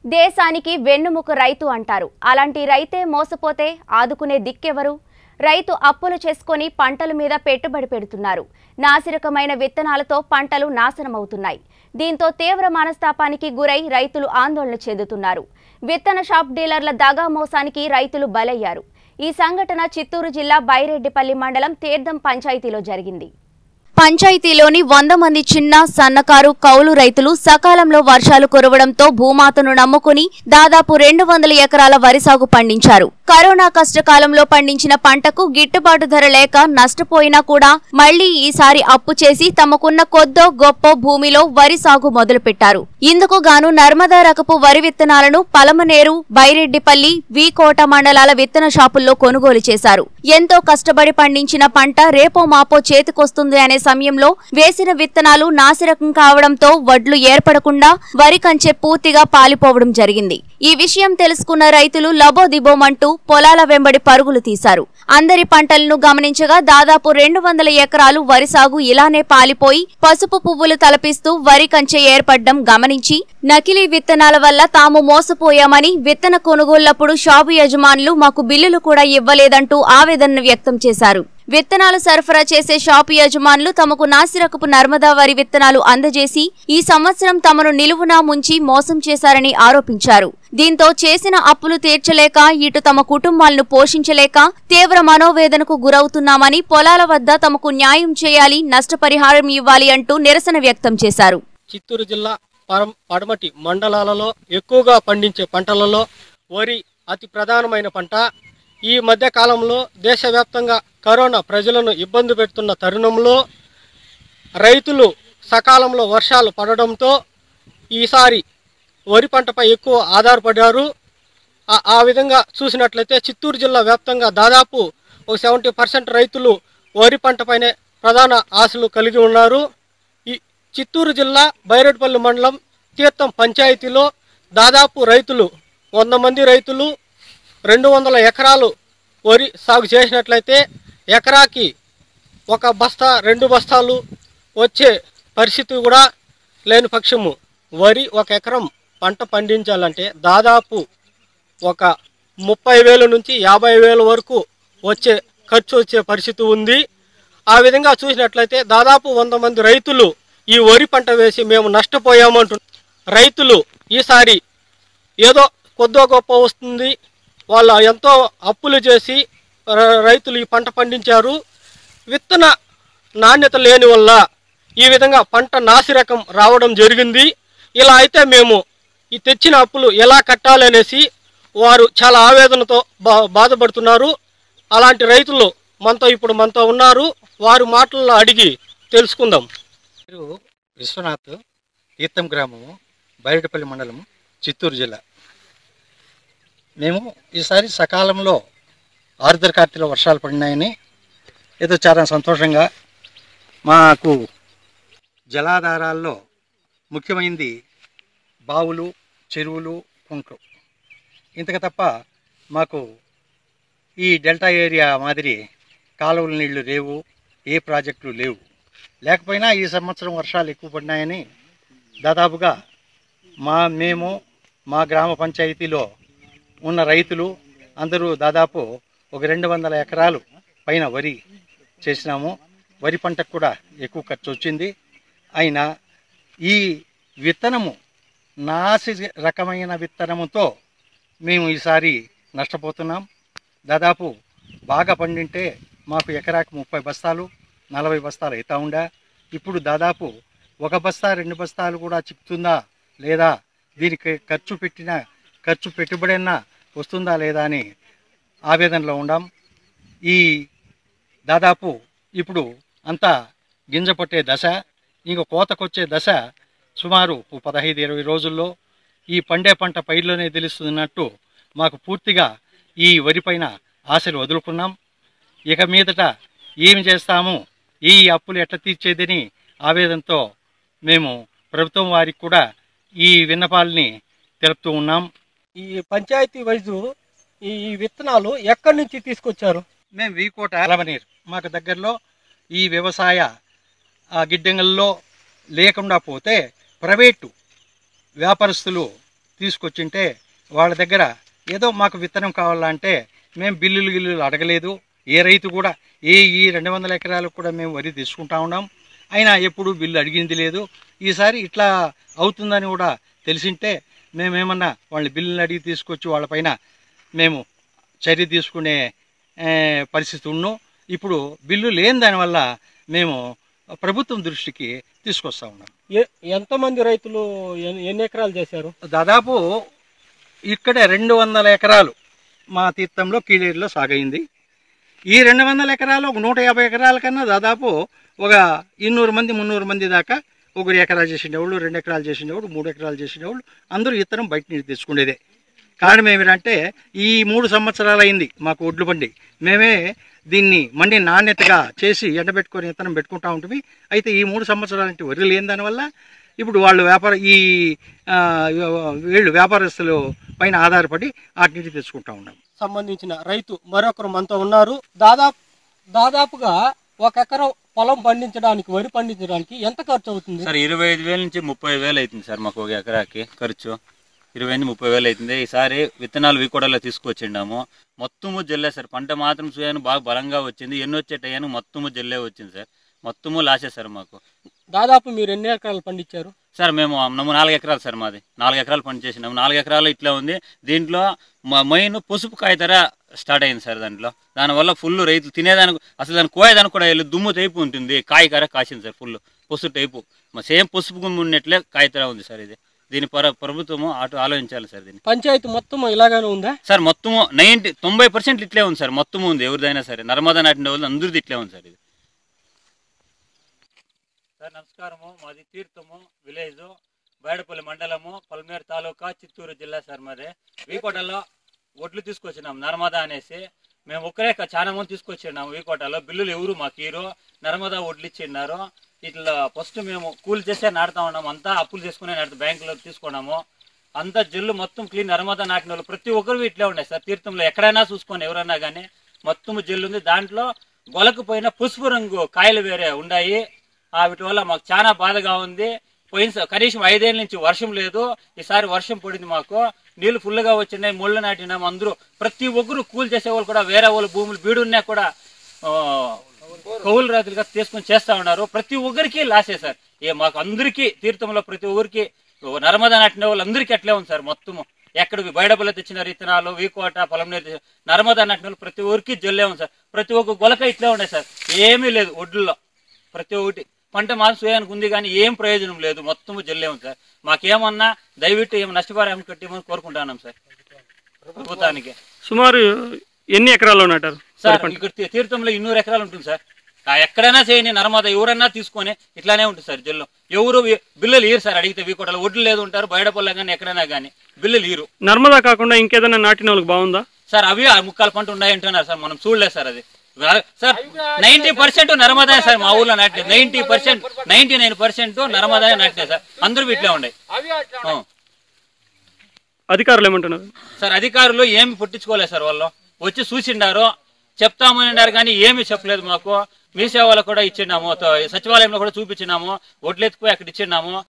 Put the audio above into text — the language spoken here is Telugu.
దేశానికి వెన్నుముక రైతు అంటారు అలాంటి రైతే మోసపోతే ఆదుకునే దిక్కెవరు రైతు అప్పులు చేసుకొని పంటల మీద పెట్టుబడి పెడుతున్నారు నాసిరకమైన విత్తనాలతో పంటలు నాశనమవుతున్నాయి దీంతో తీవ్ర మనస్తాపానికి గురై రైతులు ఆందోళన చెందుతున్నారు విత్తన షాప్ డీలర్ల దగా మోసానికి రైతులు బలయ్యారు ఈ సంఘటన చిత్తూరు జిల్లా బైరెడ్డిపల్లి మండలం తీర్థం పంచాయతీలో జరిగింది పంచాయతీలోని వంద మంది చిన్న సన్నకారు కౌలు రైతులు సకాలంలో వర్షాలు కురవడంతో భూమాతను నమ్ముకుని దాదాపు రెండు వందల ఎకరాల వరి సాగు పండించారు కరోనా కష్టకాలంలో పండించిన పంటకు గిట్టుబాటు ధర లేక నష్టపోయినా కూడా మళ్లీ ఈసారి అప్పు చేసి తమకున్న కొద్దో గొప్ప భూమిలో వరి సాగు మొదలుపెట్టారు ఇందుకు గాను నర్మదా రకపు వరి విత్తనాలను పలమనేరు బైరెడ్డిపల్లి వి కోట మండలాల విత్తన షాపుల్లో కొనుగోలు చేశారు ఎంతో కష్టపడి పండించిన పంట రేపో మాపో చేతికొస్తుంది అనే సమయంలో వేసిన విత్తనాలు నాసిరకం కావడంతో వడ్లు ఏర్పడకుండా వరి కంచె పూర్తిగా పాలిపోవడం జరిగింది ఈ విషయం తెలుసుకున్న రైతులు లబోదిబోమంటూ పొలాల వెంబడి పరుగులు తీశారు అందరి పంటలను గమనించగా దాదాపు రెండు వందల ఎకరాలు వరి సాగు ఇలానే పాలిపోయి పసుపు పువ్వులు తలపిస్తూ వరి కంచె ఏర్పడ్డం గమనించి నకిలీ విత్తనాల వల్ల తాము మోసపోయామని విత్తన కొనుగోళ్లప్పుడు షాపు యజమానులు మాకు బిల్లులు కూడా ఇవ్వలేదంటూ ఆవేదన వ్యక్తం చేశారు విత్తనాలు సరఫరా చేసే షాపు యజమానులు తమకు నాసిరకపు నర్మదా వరి విత్తనాలు అందజేసి ఈ సంవత్సరం తమను నిలువునా ముంచి మోసం చేశారని ఆరోపించారు దీంతో చేసిన అప్పులు తీర్చలేక ఇటు తమ కుటుంబాలను పోషించలేక తీవ్ర మనోవేదనకు గురవుతున్నామని పొలాల వద్ద తమకు న్యాయం చేయాలి నష్టపరిహారం ఇవ్వాలి అంటూ నిరసన వ్యక్తం చేశారు చిత్తూరు జిల్లా పరం పడమటి మండలాలలో ఎక్కువగా పండించే పంటలలో వరి అతి ప్రధానమైన పంట ఈ మధ్య కాలంలో దేశవ్యాప్తంగా కరోనా ప్రజలను ఇబ్బంది పెడుతున్న తరుణంలో రైతులు సకాలంలో వర్షాలు పడడంతో ఈసారి వరి పంటపై ఎక్కువ ఆధారపడ్డారు ఆ- ఆ విధంగా చూసినట్లయితే చిత్తూరు జిల్లా వ్యాప్తంగా దాదాపు ఒక సెవెంటీ పర్సెంట్ రైతులు వరి పంటపైనే ప్రధాన ఆశలు కలిగి ఉన్నారు ఈ చిత్తూరు జిల్లా బైరెడ్పల్లి మండలం తీర్థం పంచాయతీలో దాదాపు రైతులు వంద మంది రైతులు రెండు వందల ఎకరాలు వరి సాగు చేసినట్లయితే ఎకరాకి ఒక బస్తా రెండు బస్తాలు వచ్చే పరిస్థితి కూడా లేని పక్షము వరి ఒక ఎకరం పంట పండించాలంటే దాదాపు ఒక ముప్పై వేల నుంచి యాభై వేల వరకు వచ్చే ఖర్చు వచ్చే పరిస్థితి ఉంది ఆ విధంగా చూసినట్లయితే దాదాపు వంద మంది రైతులు ఈ వరి పంట వేసి మేము నష్టపోయామంటు రైతులు ఈసారి ఏదో కొద్దో గొప్ప వస్తుంది వాళ్ళు ఎంతో అప్పులు చేసి ర- రైతులు ఈ పంట పండించారు విత్తన నాణ్యత లేని వల్ల ఈ విధంగా పంట నాసిరకం రావడం జరిగింది ఇలా అయితే మేము ఈ తెచ్చిన అప్పులు ఎలా కట్టాలి అనేసి వారు చాలా ఆవేదనతో బా బాధపడుతున్నారు అలాంటి రైతులు మనతో ఇప్పుడు మనతో ఉన్నారు వారి మాటల్లో అడిగి తెలుసుకుందాం పేరు విశ్వనాథ్ తీర్థం గ్రామము బైరెడ్డిపల్లి మండలం చిత్తూరు జిల్లా మేము ఈసారి సకాలంలో ఆరుద్ర కార్తీలో వర్షాలు పడినాయని ఏదో చాలా సంతోషంగా మాకు జలాధారాల్లో ముఖ్యమైనది బావులు చెరువులు కుంట్లు ఇంతకు తప్ప మాకు ఈ డెల్టా ఏరియా మాదిరి కాలువల నీళ్లు లేవు ఏ ప్రాజెక్టులు లేవు లేకపోయినా ఈ సంవత్సరం వర్షాలు ఎక్కువ పడినాయని దాదాపుగా మా మేము మా గ్రామ పంచాయతీలో ఉన్న రైతులు అందరూ దాదాపు ఒక రెండు వందల ఎకరాలు పైన వరి చేసినాము వరి పంటకు కూడా ఎక్కువ ఖర్చు వచ్చింది అయినా ఈ విత్తనము నాసి రకమైన విత్తనముతో మేము ఈసారి నష్టపోతున్నాం దాదాపు బాగా పండింటే మాకు ఎకరాకు ముప్పై బస్తాలు నలభై బస్తాలు అవుతా ఉండా ఇప్పుడు దాదాపు ఒక బస్తా రెండు బస్తాలు కూడా చిక్కుతుందా లేదా దీనికి ఖర్చు పెట్టిన ఖర్చు పెట్టుబడైనా వస్తుందా లేదా అని ఆవేదనలో ఉండాం ఈ దాదాపు ఇప్పుడు అంతా గింజ పట్టే దశ ఇంక కోతకొచ్చే దశ సుమారు ఓ పదహైదు ఇరవై రోజుల్లో ఈ పండే పంట పైర్లోనే తెలుస్తున్నట్టు మాకు పూర్తిగా ఈ వరి పైన ఆశలు వదులుకున్నాం ఇక మీదట ఏమి చేస్తాము ఈ అప్పులు ఎట్లా తీర్చేదని ఆవేదనతో మేము ప్రభుత్వం వారికి కూడా ఈ విన్నపాలని తెలుపుతూ ఉన్నాం ఈ పంచాయతీ వైజు ఈ విత్తనాలు ఎక్కడి నుంచి తీసుకొచ్చారు మేము వీకోట అలవనీరు మాకు దగ్గరలో ఈ వ్యవసాయ ఆ, గిడ్డంగుల్లో లేకుండా పోతే ప్రైవేటు వ్యాపారస్తులు తీసుకొచ్చింటే వాళ్ళ దగ్గర ఏదో మాకు విత్తనం కావాలంటే మేము బిల్లులు గిల్లులు అడగలేదు ఏ రైతు కూడా ఏ ఈ రెండు వందల ఎకరాలకు కూడా మేము వరి తీసుకుంటా ఉన్నాం అయినా ఎప్పుడు బిల్లు అడిగింది లేదు ఈసారి ఇట్లా అవుతుందని కూడా తెలిసింటే మేమేమన్నా వాళ్ళ బిల్లులు అడిగి తీసుకొచ్చి వాళ్ళపైన మేము చర్య తీసుకునే ఏ, పరిస్థితి ఉన్నాం ఇప్పుడు బిల్లు లేని దానివల్ల మేము ప్రభుత్వం దృష్టికి తీసుకొస్తా ఉన్నాం ఏ- ఎంతమంది రైతులు ఎన్ని- ఎన్ని ఎకరాలు చేశారు దాదాపు ఇక్కడే రెండు వందల ఎకరాలు మా తీర్థంలో కీలేరులో సాగైంది ఈ రెండు వందల ఎకరాలు ఒక నూట యాభై ఎకరాల కన్నా దాదాపు ఒక ఇన్నూరు మంది మున్నూరు మంది దాకా ఒకరు ఎకరాలు చేసినవాళ్ళు రెండు ఎకరాలు చేసినవాళ్ళు మూడు ఎకరాలు చేసినవాళ్ళు అందరూ ఇత్తనం బయట నుంచి తెచ్చుకునేదే కారణం ఏమిటంటే ఈ మూడు సంవత్సరాలు అయింది మాకు ఒడ్లు బండి మేమే దీన్ని మండి నాణ్యతగా చేసి ఎండబెట్టుకొని ఇత్తనం పెట్టుకుంటా ఉంటుంది అయితే ఈ మూడు సంవత్సరాలంటే వరి లేని దానివల్ల ఇప్పుడు వాళ్ళు వ్యాపార ఈ ఆ, వీళ్ళు వ్యాపారస్తులు పైన ఆధారపడి వాటి నుంచి తెచ్చుకుంటా ఉన్నాం సంబంధించిన రైతు మరొకరు మనతో ఉన్నారు దాదాపు దాదాపుగా ఒక ఎకరం పొలం పండించడానికి వరి పండించడానికి ఎంత ఖర్చు అవుతుంది సార్ ఇరవై ఐదు వేల నుంచి ముప్పై వేలు అవుతుంది సార్ మాకు ఒక ఎకరాకి ఖర్చు ఇరవై నుంచి ముప్పై వేలు అవుతుంది ఈసారి విత్తనాలు వీకోడలో తీసుకొచ్చిండాము మొత్తము జల్లే సార్ పంట మాత్రం చూయాను బాగా బలంగా వచ్చింది ఎన్ని వచ్చే టయాను మొత్తము జల్లే వచ్చింది సార్ మొత్తము లాసే సార్ మాకు దాదాపు మీరు ఎన్ని ఎకరాలు పండించారు సార్ మేము మేము నాలుగు ఎకరాలు సార్ మాది నాలుగు ఎకరాలు పని చేసినాము నాలుగు ఎకరాలు ఇట్లా ఉంది దీంట్లో మా మెయిన్ పసుపు కాయ ధర స్టార్ట్ అయింది సార్ దాంట్లో దానివల్ల ఫుల్ రైతులు తినేదానికి అసలు దాని కోయేదానికి కూడా వెళ్ళి దుమ్ము టైపు ఉంటుంది కాయ కర కాసింది సార్ ఫుల్ పసుపు టైపు మా సేమ్ పసుపు గుమ్ము ఉన్నట్లే కాయ ధర ఉంది సార్ ఇది దీని పర ప్రభుత్వము అటు ఆలోచించాలి సార్ దీన్ని పంచాయతీ మొత్తం ఇలాగానే ఉందా సార్ మొత్తము నైంటీ తొంభై పర్సెంట్ ఇట్లే ఉంది సార్ మొత్తం ఉంది ఎవరిదైనా సరే నర్మదా నాటిన వాళ్ళు అందరిది ఇట్లే ఉంది సార్ ఇది సార్ నమస్కారము మాది తీర్థము విలేజ్ బయడపల్లి మండలము పల్మేరు తాలూకా చిత్తూరు జిల్లా సార్ మాది వీకోటలో ఒడ్లు తీసుకొచ్చినాం నర్మదా అనేసి మేము ఒక్కరే కా- చాలా మంది తీసుకొచ్చినాం వీకోటలో బిల్లులు ఎవరు మాకు హీరో నర్మదా ఒడ్లు ఇచ్చిన్నారు ఇట్లా ఫస్ట్ మేము కూలి చేసే నాటుతా ఉన్నాము అంతా అప్పులు చేసుకునే నాటుతా బ్యాంకులో తీసుకున్నాము అంతా జల్లు మొత్తం క్లీన్ నర్మదా నాటిన వాళ్ళు ప్రతి ఒక్కరు ఇట్లే ఉన్నాయి సార్ తీర్థంలో ఎక్కడైనా చూసుకొని ఎవరన్నా కానీ మొత్తం జల్లు ఉంది దాంట్లో గొలకు పోయిన పసుపు రంగు కాయలు వేరే ఉన్నాయి ఆ వీటి వల్ల మాకు చాలా బాధగా ఉంది పోయిన స- కనీసం ఐదేళ్ళ నుంచి వర్షం లేదు ఈసారి వర్షం పడింది మాకు నీళ్లు ఫుల్గా వచ్చినాయి ముళ్ళు నాటినాం అందరూ ప్రతి ఒక్కరు కూలి చేసే వాళ్ళు కూడా వేరే వాళ్ళ భూములు బీడున్నా కూడా ఆ, కౌలు రైతులుగా తీసుకొని చేస్తా ఉన్నారు ప్రతి ఒక్కరికి లాసే సార్ ఏ మాకు అందరికీ తీర్థంలో ప్రతి ఒక్కరికి నర్మదా నాటిన వాళ్ళందరికీ అట్లే ఉంది సార్ మొత్తము ఎక్కడ బయటపల్లి తెచ్చిన విత్తనాలు వీకోట పొలం తెచ్చిన నర్మదా నాటిన వాళ్ళు ప్రతి ఒక్కరికి జల్లే ఉంది సార్ ప్రతి ఒక్క గొలక ఇట్లే ఉన్నాయి సార్ ఏమీ లేదు ఒడ్లలో ప్రతి ఒక్కటి పంట మాసం వేయడానికి ఉంది కానీ ఏం ప్రయోజనం లేదు మొత్తం జల్లే ఉంది సార్ మాకేమన్నా దయవిಟ್ಟು ఏం నష్టపరిహారం కట్టేమని కోరుకుంటున్నాం సార్ ప్రభుత్వానికి సుమారు ఎన్ని ఎకరాల్లో నాటారు సార్ ఇక్కడ తీ- తీర్థంలో ఇన్నూరు ఎకరాలు ఉంటుంది సార్ ఆ ఎక్కడైనా చేయని నర్మదా ఎవరన్నా తీసుకొని ఇట్లానే ఉంటుంది సార్ జిల్లు ఎవరు వి- బిల్లులు ఇయరు సార్ అడిగితే వీకోటలో ఒడ్లు లేదు ఉంటారు బయటపల్లె కానీ ఎక్కడైనా కానీ బిల్లులు ఇయరు నర్మదా కాకుండా ఇంకేదైనా నాటిన వాళ్ళకి బాగుందా సార్ అవి ఆ ముక్కాల పంట ఉన్నాయి అంటున్నారు సార్ మనం చూడలేదు సార్ అది sir ninety percent Narmada sir మా ఊర్లో నాటినది ninety percent ninety nine percent Narmada నాటినాయి సార్ అందరూ ఇట్లే ఉన్నాయి ఆ. అధికారులు ఏమంటున్నారు సార్ అధికారులు ఏమి పుట్టించుకోలేదు సార్ వాళ్ళు వచ్చి చూసిండారు చెప్తామని అన్నారు కానీ ఏమీ చెప్పలేదు మాకు మీ సేవలో కూడా ఇచ్చిన్నాము తో- సచివాలయంలో కూడా చూపించినాము ఒడ్లు ఎత్తుకుపోయి అక్కడ ఇచ్చిన్నాము